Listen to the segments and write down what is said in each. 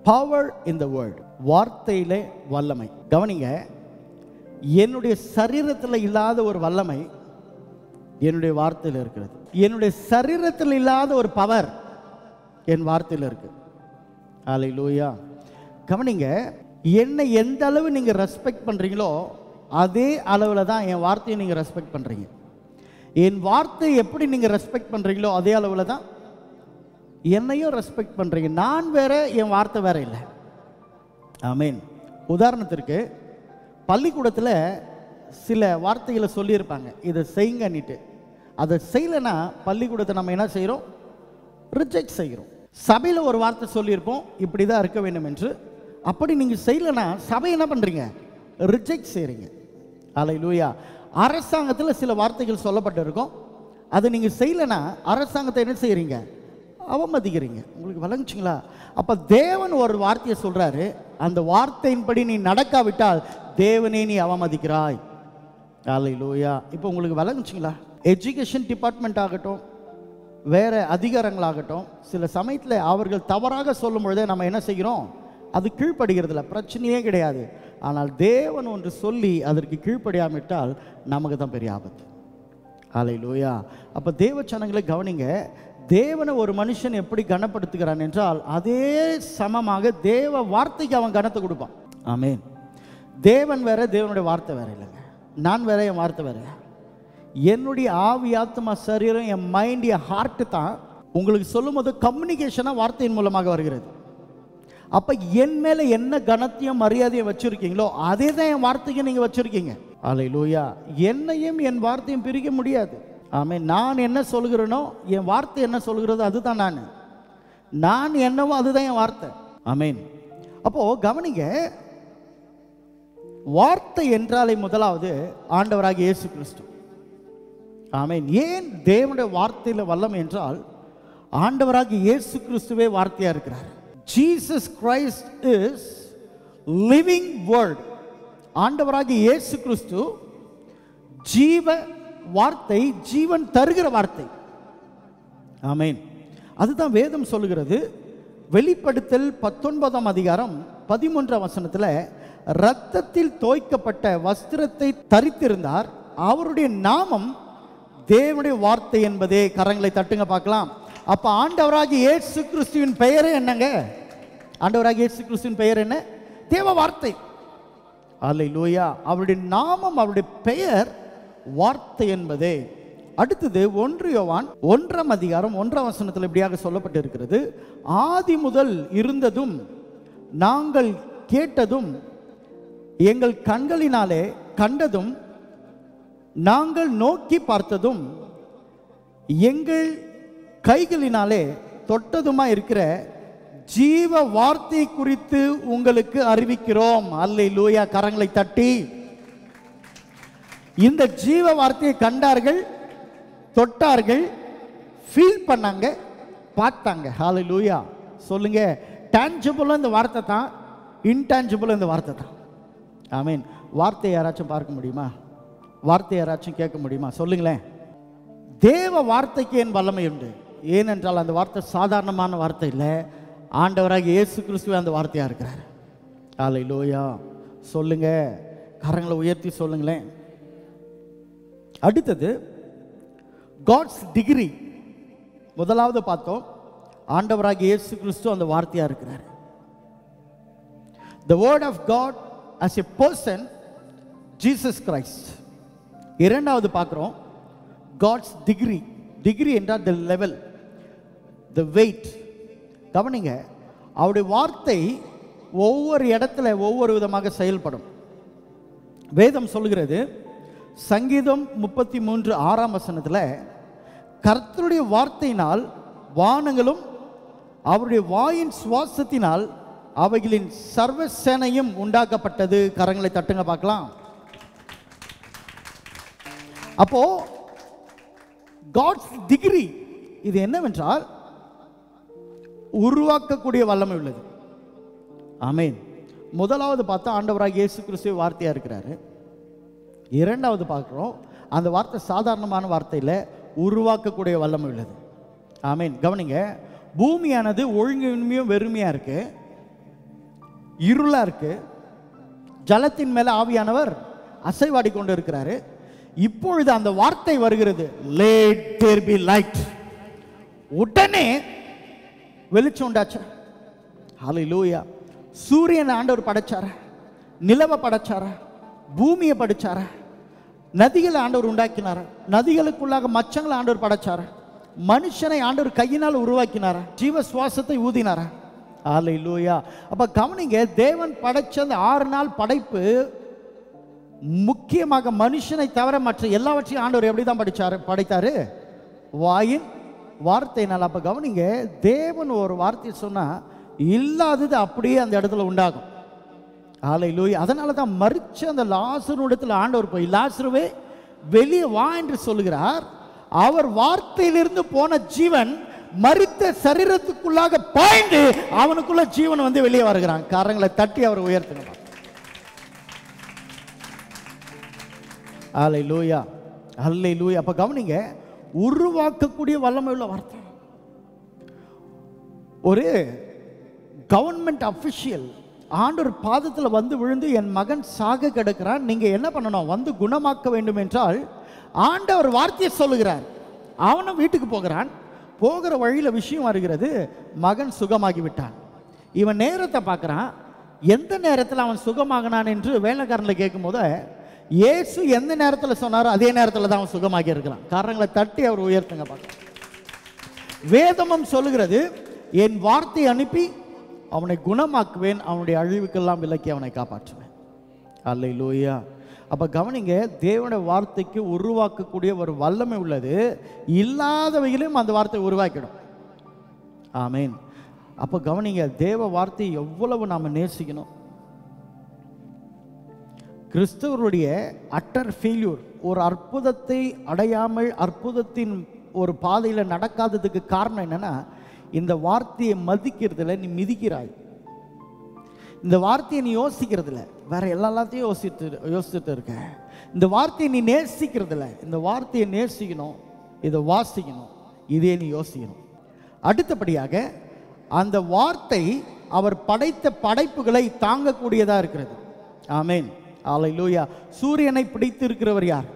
power in the world வார்த்தையிலே வல்லமை கவனிங்க என்னுடைய சரீரத்தில் இல்லாத ஒரு வல்லமை என்னுடைய வார்த்தையில் இருக்கிறது என்னுடைய சரீரத்தில் இல்லாத ஒரு பவர் என் வார்த்தையில் இருக்கு ஆலை லூயா கவனிங்க என்னை எந்த அளவு நீங்கள் ரெஸ்பெக்ட் பண்ணுறீங்களோ அதே அளவில் தான் என் வார்த்தையை நீங்கள் ரெஸ்பெக்ட் பண்ணுறீங்க என் வார்த்தை எப்படி நீங்கள் ரெஸ்பெக்ட் பண்ணுறீங்களோ அதே அளவில் தான் என்னையும் ரெஸ்பெக்ட் பண்ணுறீங்க நான் வேற என் வார்த்தை வேற இல்லை ஆமீன் உதாரணத்திற்கு பள்ளிக்கூடத்தில் சில வார்த்தைகளை சொல்லியிருப்பாங்க இதை செய்யுங்கன்னுட்டு அதை செய்யலைன்னா பள்ளிக்கூடத்தை நம்ம என்ன செய்கிறோம் ரிஜெக்ட் செய்கிறோம் சபையில் ஒரு வார்த்தை சொல்லியிருப்போம் இப்படி தான் இருக்க வேண்டும் என்று அப்படி நீங்கள் செய்யலைன்னா சபை என்ன பண்ணுறீங்க ரிஜெக்ட் செய்கிறீங்க அலை லூயா அரசாங்கத்தில் சில வார்த்தைகள் சொல்லப்பட்டிருக்கும் அதை நீங்கள் செய்யலைன்னா அரசாங்கத்தை என்ன செய்கிறீங்க அவமதிக்கிறீங்க உங்களுக்கு விளங்குச்சிங்களா அப்போ தேவன் ஒரு வார்த்தையை சொல்கிறாரு அந்த வார்த்தையின்படி நீ நடக்காவிட்டால் தேவனே நீ அவமதிக்கிறாய் அலை லூயா இப்போ உங்களுக்கு விளங்குச்சிங்களா எஜுகேஷன் டிபார்ட்மெண்ட் ஆகட்டும் வேற அதிகாரங்களாகட்டும் சில சமயத்தில் அவர்கள் தவறாக சொல்லும் பொழுதே நம்ம என்ன செய்கிறோம் அது கீழ்ப்படுகிறதில்ல பிரச்சனையே கிடையாது ஆனால் தேவன் ஒன்று சொல்லி அதற்கு கீழ்ப்படியாவிட்டால் நமக்கு தான் பெரிய ஆபத்து ஆலை லூயா அப்போ தேவ சனங்களை கவனிங்க தேவனை ஒரு மனுஷன் எப்படி கனப்படுத்துகிறான் என்றால் அதே சமமாக தேவ வார்த்தைக்கு அவன் கனத்தை கொடுப்பான் ஆமேன் தேவன் வேற தேவனுடைய வார்த்தை வேற இல்லைங்க நான் வேற என் வார்த்தை வேற என்னுடைய ஆவி ஆத்மா சரீரம் என் மைண்ட் என் ஹார்ட்டு தான் உங்களுக்கு சொல்லும்போது கம்யூனிகேஷனாக வார்த்தையின் மூலமாக வருகிறது அப்போ என் மேலே என்ன கனத்தையும் மரியாதையும் வச்சுருக்கீங்களோ அதே தான் என் வார்த்தைக்கு நீங்கள் வச்சுருக்கீங்க அலை லூயா என்னையும் என் வார்த்தையும் பிரிக்க முடியாது ஆமே நான் என்ன சொல்கிறேனோ என் வார்த்தை என்ன சொல்கிறதோ அதுதான் நான் நான் என்னவோ அதுதான் என் வார்த்தை ஆமேன் அப்போது கவனிங்க வார்த்தை என்றாலே முதலாவது ஆண்டவராகிய இயேசு கிறிஸ்து ஆமேன் ஏன் தேவனுடைய வார்த்தையில் வல்லம் என்றால் ஆண்டவராகிய இயேசு கிறிஸ்துவே வார்த்தையாக இருக்கிறார் Jesus Christ is living world ஆண்டவராகிய இயேசு கிறிஸ்து ஜீவ வார்த்தை ஜீவன் தருகிற வார்த்தை ஆமேன் அதுதான் வேதம் சொல்லுகிறது வெளிப்படுத்தல் பத்தொன்பதாம் அதிகாரம் பதிமூன்றாம் வசனத்தில் இரத்தத்தில் தோய்க்கப்பட்ட வஸ்திரத்தை தரித்திருந்தார் அவருடைய நாமம் தேவனுடைய வார்த்தை என்பதே கரங்களை தட்டுங்க பார்க்கலாம் அப்ப ஆண்டவராகிய இயேசு கிறிஸ்துவின் பெயரே என்னங்க ஆண்டவராகிய இயேசு கிறிஸ்துவின் பெயர் என்ன தேவ வார்த்தை அல்லை லூயா அவருடைய நாமம் அவருடைய பெயர் வார்த்தை என்பதே அடுத்தது ஒன்று யோவான் ஒன்றாம் அதிகாரம் ஒன்றாம் வசனத்தில் இப்படியாக சொல்லப்பட்டிருக்கிறது ஆதி முதல் இருந்ததும் நாங்கள் கேட்டதும் எங்கள் கண்களினாலே கண்டதும் நாங்கள் நோக்கி பார்த்ததும் எங்கள் கைகளினாலே தொட்டதுமா இருக்கிற ஜீவ வார்த்தை குறித்து உங்களுக்கு அறிவிக்கிறோம் அல்லை லூயா கரங்களை தட்டி இந்த ஜீவ வார்த்தையை கண்டார்கள் தொட்டார்கள் ஃபீல் பண்ணாங்க பார்த்தாங்க ஹாலை லூயா சொல்லுங்க டேஞ்சபிளும் இந்த வார்த்தை தான் இன்டான்ஜிபிளும் இந்த வார்த்தை தான் ஐ மீன் வார்த்தை யாராச்சும் பார்க்க முடியுமா வார்த்தை யாராச்சும் கேட்க முடியுமா சொல்லுங்களேன் தேவ வார்த்தைக்கு என் வல்லமை உண்டு ஏனென்றால் அந்த வார்த்தை சாதாரணமான வார்த்தை இல்லை ஆண்டவராக இயேசு கிறிஸ்துவே அந்த வார்த்தையாக இருக்கிறார் ஆலை லோயா சொல்லுங்க கரங்களை உயர்த்தி சொல்லுங்களேன் அடுத்தது காட்ஸ் டிகிரி முதலாவது பார்த்தோம் ஆண்டவராக இயேசு கிறிஸ்து அந்த வார்த்தையாக இருக்கிறார் the word of God as a person Jesus Christ இரண்டாவது பார்க்குறோம் காட்ஸ் டிகிரி டிகிரி என்றால் த லெவல் த வெயிட் கவனிங்க அவருடைய வார்த்தை ஒவ்வொரு இடத்துல ஒவ்வொரு விதமாக செயல்படும் வேதம் சொல்கிறது சங்கீதம் முப்பத்தி மூன்று ஆறாம் வசனத்தில் கர்த்தருடைய வார்த்தையினால் வானங்களும் அவருடைய வாயின் சுவாசத்தினால் அவைகளின் சர்வ சேனையும் உண்டாக்கப்பட்டது கரங்களை தட்டுங்க பார்க்கலாம் அப்போ காட்ஸ் டிகிரி இது என்னவென்றால் உருவாக்கக்கூடிய வல்லமை உள்ளது ஆமேன் முதலாவது பார்த்தா ஆண்டவராக இயேசு கிறிஸ்துவ வார்த்தையாக இருக்கிறாரு இரண்டாவது பார்க்குறோம் அந்த வார்த்தை சாதாரணமான வார்த்தையில் உருவாக்கக்கூடிய வல்லமை உள்ளது ஆமீன் கவனிங்க பூமியானது ஒழுங்கின்மையும் வெறுமையாக இருக்கு இருளா இருக்கு ஜலத்தின் மேல ஆவியானவர் அசைவாடி கொண்டு இருக்கிறாரு இப்பொழுது அந்த வார்த்தை வருகிறது லேட் தேர் பி லைட் உடனே வெளிச்சம் உண்டாச்சு ஹalleluya சூரியன் ஆண்டவர் படைச்சார நிலவை படைச்சார பூமியை படைச்சார நதிகளை ஆண்டவர் உண்டாக்கினார நதிகளுக்குள்ளாக மச்சங்களை ஆண்டவர் படைச்சார மனுஷனை ஆண்டவர் கையினால் உருவாக்கினார ஜீவ சுவாசத்தை ஊதினார ஹalleluya அப்ப கவனிங்க தேவன் படைச்ச அந்த ஆறு நாள் படைப்பு முக்கியமாக மனுஷனை தவிர மற்ற எல்லாவற்றையும் ஆண்டவர் எப்படி தான் படிச்சாரு படைத்தாரு வாயின் வார்த்தையினால் அப்போ கவனிங்க தேவன் ஒரு வார்த்தை சொன்னா இல்லாதது அப்படியே அந்த இடத்துல உண்டாகும் ஆலை லூய் அதனால தான் மறிச்ச அந்த லாசருடத்தில் ஆண்டவர் போய் லாசருவே வெளியே வா என்று சொல்லுகிறார் அவர் வார்த்தையிலிருந்து போன ஜீவன் மரித்த சரீரத்துக்குள்ளாக பாய்ந்து அவனுக்குள்ள ஜீவன் வந்து வெளியே வருகிறான் காரங்களை தட்டி அவர் உயர்த்தினார் ஆலை லூயா அல்லை லூயா அப்போ கவனிங்க உருவாக்கக்கூடிய வல்லமை உள்ள வார்த்தை ஒரு கவர்மெண்ட் அஃபிஷியல் ஆண்டவர் பாதத்தில் வந்து விழுந்து என் மகன் சாக கிடக்கிறான் நீங்கள் என்ன பண்ணணும் வந்து குணமாக்க வேண்டும் என்றால் ஆண்டவர் வார்த்தையை சொல்லுகிறார் அவனும் வீட்டுக்கு போகிறான் போகிற வழியில் விஷயம் வருகிறது மகன் சுகமாகி விட்டான் இவன் நேரத்தை பார்க்குறான் எந்த நேரத்தில் அவன் சுகமாகினான் என்று வேலைக்காரனில் கேட்கும்போது இயேசு எந்த நேரத்தில் சொன்னாரோ அதே நேரத்தில் தான் அவன் சுகமாகி இருக்கிறான் காரணங்களை தட்டி அவர் உயர்த்துங்க பார்க்கலாம் வேதமும் சொல்லுகிறது என் வார்த்தை அனுப்பி அவனை குணமாக்குவேன் அவனுடைய அழிவுக்கெல்லாம் விலக்கி அவனை காப்பாற்றுவேன் அல்லை லூயா அப்போ கவனிங்க தேவனுடைய வார்த்தைக்கு உருவாக்கக்கூடிய ஒரு வல்லமை உள்ளது இல்லாதவையிலும் அந்த வார்த்தை உருவாக்கிடும் ஆமேன் அப்போ கவனிங்க தேவ வார்த்தையை எவ்வளவு நாம் நேசிக்கணும் கிறிஸ்தவருடைய அட்டர் ஃபெயில்யூர் ஒரு அற்புதத்தை அடையாமல் அற்புதத்தின் ஒரு பாதையில் நடக்காததுக்கு காரணம் என்னன்னா இந்த வார்த்தையை மதிக்கிறதுல நீ மிதிக்கிறாய் இந்த வார்த்தையை நீ யோசிக்கிறதில்ல வேற எல்லா எல்லாத்தையும் யோசித்து யோசிச்சுட்டு இருக்க இந்த வார்த்தையை நீ நேசிக்கிறதில்ல இந்த வார்த்தையை நேசிக்கணும் இதை வாசிக்கணும் இதே நீ யோசிக்கணும் அடுத்தபடியாக அந்த வார்த்தை அவர் படைத்த படைப்புகளை தாங்கக்கூடியதா இருக்கிறது ஆமேன் ஆலை லூயா சூரியனை பிடித்து இருக்கிறவர் யார்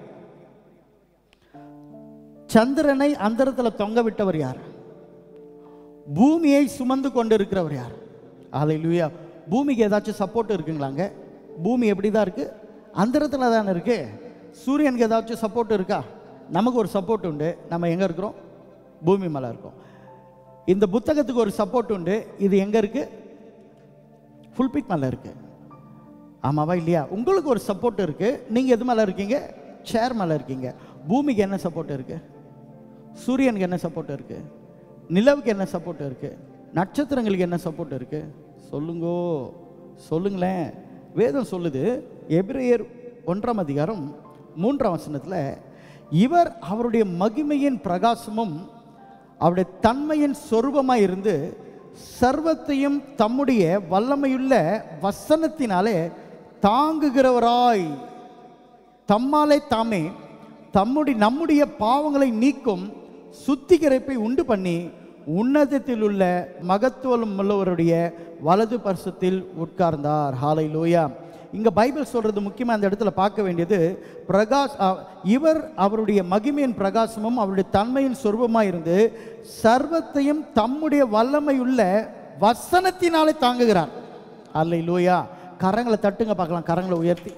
சந்திரனை அந்தரத்தில் தொங்க விட்டவர் யார் பூமியை சுமந்து கொண்டு இருக்கிறவர் யார் ஆலை லூயா பூமிக்கு ஏதாச்சும் சப்போர்ட் இருக்குங்களாங்க பூமி எப்படி தான் இருக்கு அந்தரத்தில் தானே இருக்கு சூரியனுக்கு ஏதாச்சும் சப்போர்ட் இருக்கா நமக்கு ஒரு சப்போர்ட் உண்டு நம்ம எங்கே இருக்கிறோம் பூமி மேலே இருக்கோம் இந்த புத்தகத்துக்கு ஒரு சப்போர்ட் உண்டு இது எங்கே இருக்கு ஃபுல்பிக் மேலே இருக்கு ஆமாவா இல்லையா உங்களுக்கு ஒரு சப்போர்ட் இருக்கு நீங்கள் எது மேலே இருக்கீங்க சேர் மேலே இருக்கீங்க பூமிக்கு என்ன சப்போர்ட் இருக்கு சூரியனுக்கு என்ன சப்போர்ட் இருக்கு நிலவுக்கு என்ன சப்போர்ட் இருக்கு நட்சத்திரங்களுக்கு என்ன சப்போர்ட் இருக்கு சொல்லுங்கோ சொல்லுங்களேன் வேதம் சொல்லுது எபிரேயர் ஒன்றாம் அதிகாரம் மூன்றாம் வசனத்தில் இவர் அவருடைய மகிமையின் பிரகாசமும் அவருடைய தன்மையின் சொரூபமாக இருந்து சர்வத்தையும் தம்முடைய வல்லமையுள்ள வசனத்தினாலே தாங்குகிறவராய் தம்மாலே தாமே தம்முடைய நம்முடைய பாவங்களை நீக்கும் சுத்திகரிப்பை உண்டு பண்ணி உன்னதத்தில் உள்ள மகத்துவம் உள்ளவருடைய வலது பரிசத்தில் உட்கார்ந்தார் ஹாலை லோயா இங்க பைபிள் சொல்றது முக்கியமா அந்த இடத்துல பார்க்க வேண்டியது பிரகாஷ் அ- இவர் அவருடைய மகிமையின் பிரகாசமும் அவருடைய தன்மையின் சொருபமாக இருந்து சர்வத்தையும் தம்முடைய வல்லமையுள்ள வசனத்தினாலே தாங்குகிறார் அல்லை லோயா கரங்களை தட்டுங்க பார்க்கலாம் கரங்களை உயர்த்தி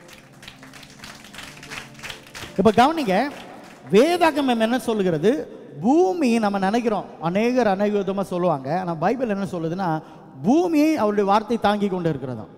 இப்ப கவனிங்க வேதாகமம் என்ன சொல்லுகிறது பூமி நம்ம நினைக்கிறோம் அநேகர் அநேக விதமா சொல்லுவாங்க ஆனால் பைபிள் என்ன சொல்லுதுன்னா பூமியை அவருடைய வார்த்தை தாங்கி கொண்டு இருக்கிறதாம்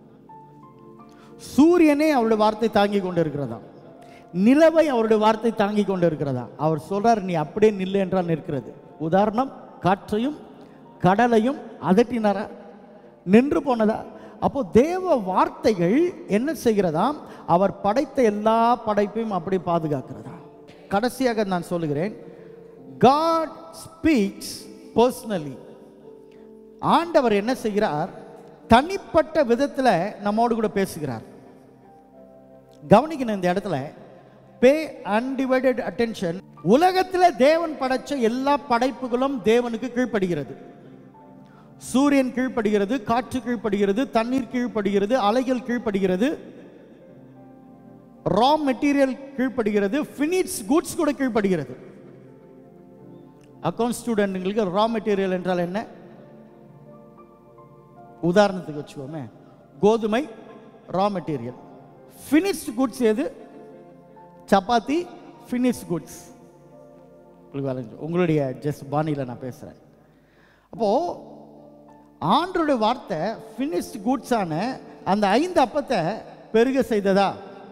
சூரியனே அவருடைய வார்த்தை தாங்கி கொண்டு இருக்கிறதா நிலவை அவருடைய வார்த்தை தாங்கி கொண்டு இருக்கிறதா அவர் சொல்றார் நீ அப்படியே நில்லு என்றால் நிற்கிறது உதாரணம் காற்றையும் கடலையும் அதட்டினாரா நின்று போனதா அப்போ தேவ வார்த்தைகள் என்ன செய்கிறதாம் அவர் படைத்த எல்லா படைப்பையும் அப்படி பாதுகாக்கிறதா கடைசியாக நான் சொல்லுகிறேன் காட் ஸ்பீக்ஸ் பர்சனலி ஆண்டவர் என்ன செய்கிறார் தனிப்பட்ட விதத்தில் நம்மோடு கூட பேசுகிறார் கவனிக்கணும் இந்த இடத்துல பே அன்டிவைடட் அட்டென்ஷன் உலகத்தில் தேவன் படைச்ச எல்லா படைப்புகளும் தேவனுக்கு கீழ்ப்படுகிறது சூரியன் கீழ்ப்படுகிறது காற்று கீழ்ப்படுகிறது தண்ணீர் கீழ்ப்படுகிறது அலைகள் கீழ்ப்படுகிறது ரா மெட்டீரியல் கீழ்ப்படுகிறது ஃபினிட்ஸ் குட்ஸ் கூட கீழ்ப்படுகிறது அக்கௌண்ட் ஸ்டூடெண்ட்டுங்களுக்கு ரா மெட்டீரியல் என்றால் என்ன உதாரணத்துக்கு வச்சுக்கோமே கோதுமை ரா மெட்டீரியல் ஃபினிஷ்ட் குட்ஸ் எது சப்பாத்தி ஃபினிஷ் குட்ஸ் உங்களுக்கு வேலை- உங்களுடைய ஜஸ்ட் பாணியில் நான் பேசுகிறேன் அப்போது ஆண்டருடைய வார்த்தை ஃபினிஷ்ட் குட்ஸான அந்த ஐந்து அப்பத்தை பெருக செய்ததா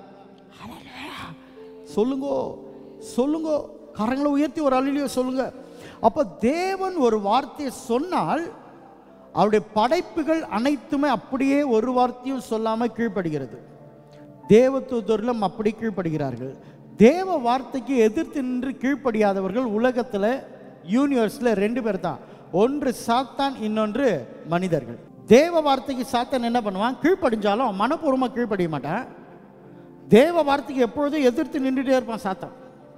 சொல்லுங்கோ சொல்லுங்கோ கரங்களை உயர்த்தி ஒரு அழிலியோ சொல்லுங்க அப்போ தேவன் ஒரு வார்த்தையை சொன்னால் அவருடைய படைப்புகள் அனைத்துமே அப்படியே ஒரு வார்த்தையும் சொல்லாமல் கீழ்ப்படுகிறது தேவதூதர்களும் அப்படி கீழ்ப்படுகிறார்கள் தேவ வார்த்தைக்கு எதிர்த்து நின்று கீழ்ப்படியாதவர்கள் உலகத்தில் யூனிவர்ஸில் ரெண்டு பேர் தான் ஒன்று சாத்தான் இன்னொன்று மனிதர்கள் தேவ வார்த்தைக்கு சாத்தான் என்ன பண்ணுவான் கீழ்ப்படிஞ்சாலும் அவன் மனப்பூர்வமாக கீழ்ப்படிய மாட்டான் தேவ வார்த்தைக்கு எப்பொழுதும் எதிர்த்து நின்றுட்டே இருப்பான் சாத்தான்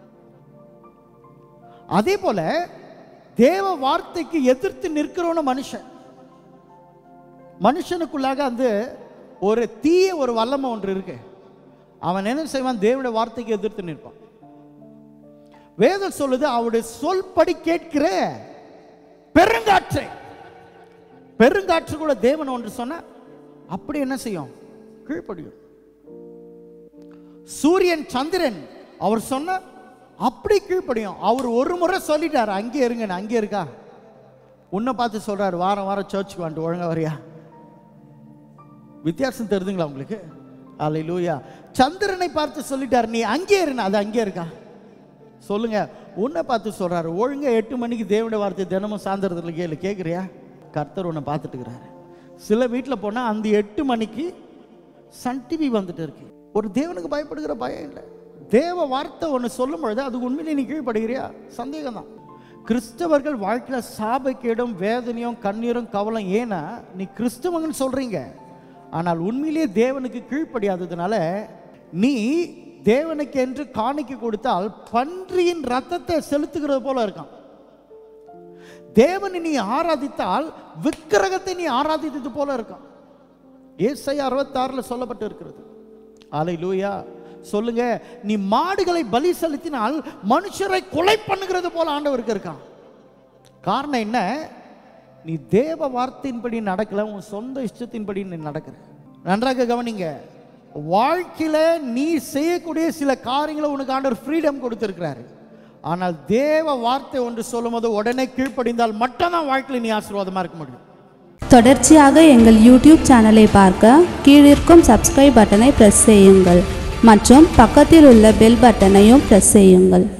அதே போல தேவ வார்த்தைக்கு எதிர்த்து நிற்கிறவன மனுஷன் மனுஷனுக்குள்ளாக அந்த ஒரு தீய ஒரு வல்லமை ஒன்று இருக்கு அவன் என்ன செய்வான் தேவனுடைய வார்த்தைக்கு எதிர்த்து நிற்பான் வேதம் சொல்லுது அவருடைய சொல்படி கேட்கிற பெருங்காற்றை பெருங்காற்று கூட தேவன் ஒன்று சொன்ன அப்படி என்ன செய்யும் கீழ்ப்படியும் சூரியன் சந்திரன் அவர் சொன்ன அப்படி கீழ்ப்படியும் அவர் ஒரு முறை சொல்லிட்டார் அங்கே இருங்க நான் அங்கே இருக்கா உன்னை பார்த்து சொல்றாரு வாரம் வாரம் சர்ச்சுக்கு வந்துட்டு ஒழுங்கா வரியா வித்தியாசம் தெரியுதுங்களா உங்களுக்கு அல்ல லூயா சந்திரனை பார்த்து சொல்லிட்டார் நீ அங்கே இருன அது அங்கே இருக்கா சொல்லுங்க உன்னை பார்த்து சொல்றாரு ஒழுங்கா எட்டு மணிக்கு தேவனுடைய வார்த்தை தினமும் சாயந்தரத்தில் கேளு கேட்குறியா கர்த்தர் உன்னை பார்த்துட்டு இருக்கிறாரு சில வீட்டில் போனால் அந்த எட்டு மணிக்கு சன் டிவி வந்துட்டு இருக்கு ஒரு தேவனுக்கு பயப்படுகிற பயம் இல்லை தேவ வார்த்தை ஒன்று சொல்லும் பொழுது அது உண்மையிலே நீ கீழ்ப்படுகிறியா சந்தேகம் தான் கிறிஸ்தவர்கள் வாழ்க்கையில் சாபக்கேடும் வேதனையும் கண்ணீரும் கவலம் ஏன்னா நீ கிறிஸ்தவங்கன்னு சொல்றீங்க ஆனால் உண்மையிலேயே தேவனுக்கு கீழ்ப்படியாததுனால நீ தேவனுக்கு என்று காணிக்கை கொடுத்தால் பன்றியின் ரத்தத்தை செலுத்துகிறது போல இருக்கான் தேவனை நீ ஆராதித்தால் விக்கிரகத்தை நீ ஆராதித்தது போல இருக்கும் ஏசை அறுபத்தாறுல சொல்லப்பட்டு இருக்கிறது ஆலை லூயா சொல்லுங்க நீ மாடுகளை பலி செலுத்தினால் மனுஷரை கொலை பண்ணுகிறது போல ஆண்டவருக்கு இருக்கான் காரணம் என்ன நீ தேவ வார்த்தையின்படி நடக்கல உன் சொந்த இஷ்டத்தின்படி நீ நடக்கிற நன்றாக கவனிங்க வாழ்க்கையில நீ செய்யக்கூடிய சில காரியங்களை உனக்கு ஆண்டவர் ஃப்ரீடம் கொடுத்திருக்கிறாரு ஆனால் தேவ வார்த்தை ஒன்று சொல்லும்போது உடனே கீழ்ப்படிந்தால் மட்டும்தான் வாழ்க்கையில் நீ ஆசீர்வாதமா இருக்க முடியும் தொடர்ச்சியாக எங்கள் யூடியூப் சேனலை பார்க்க கீழிருக்கும் சப்ஸ்கிரைப் பட்டனை பிரஸ் செய்யுங்கள் மற்றும் பக்கத்தில் உள்ள பெல் பட்டனையும் பிரஸ் செய்யுங்கள்